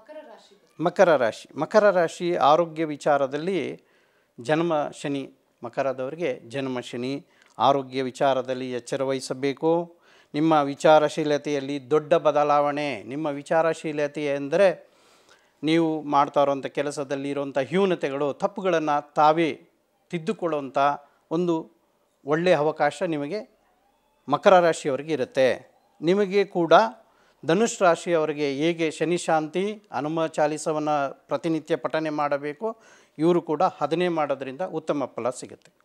ಮಕರ ರಾಶಿ ಬಗ್ಗೆ. ಮಕರ ರಾಶಿ ಮಕರ ರಾಶಿ ಆರೋಗ್ಯ ವಿಚಾರದಲ್ಲಿ ಜನ್ಮ ಶನಿ ಮಕರದವರಿಗೆ ಜನ್ಮ ಶನಿ ಆರೋಗ್ಯ ವಿಚಾರದಲ್ಲಿ ಎಚ್ಚರ ವಹಿಸಬೇಕು ನಿಮ್ಮ ವಿಚಾರಶೀಲತೆಯಲ್ಲಿ ದೊಡ್ಡ ಬದಲಾವಣೆ ನಿಮ್ಮ ವಿಚಾರಶೀಲತೆ ಎಂದರೆ ನೀವು ಮಾಡ್ತಾ ಇರೋಂಥ ಕೆಲಸದಲ್ಲಿ ಇರುವಂಥ ನ್ಯೂನತೆಗಳು ತಪ್ಪುಗಳನ್ನು ತಾವೇ ತಿದ್ದುಕೊಳ್ಳುವಂಥ ಒಂದು ಒಳ್ಳೆಯ ಅವಕಾಶ ನಿಮಗೆ ಮಕರ ರಾಶಿಯವರಿಗೆ ಇರುತ್ತೆ ನಿಮಗೆ ಕೂಡ ಧನುಷ್ ರಾಶಿಯವರಿಗೆ ಹೇಗೆ ಶನಿ ಶಾಂತಿ ಹನುಮ ಚಾಲಿಸವನ್ನು ಪ್ರತಿನಿತ್ಯ ಪಠನೆ ಮಾಡಬೇಕು ಇವರು ಕೂಡ ಅದನ್ನೇ ಮಾಡೋದ್ರಿಂದ ಉತ್ತಮ ಫಲ ಸಿಗುತ್ತೆ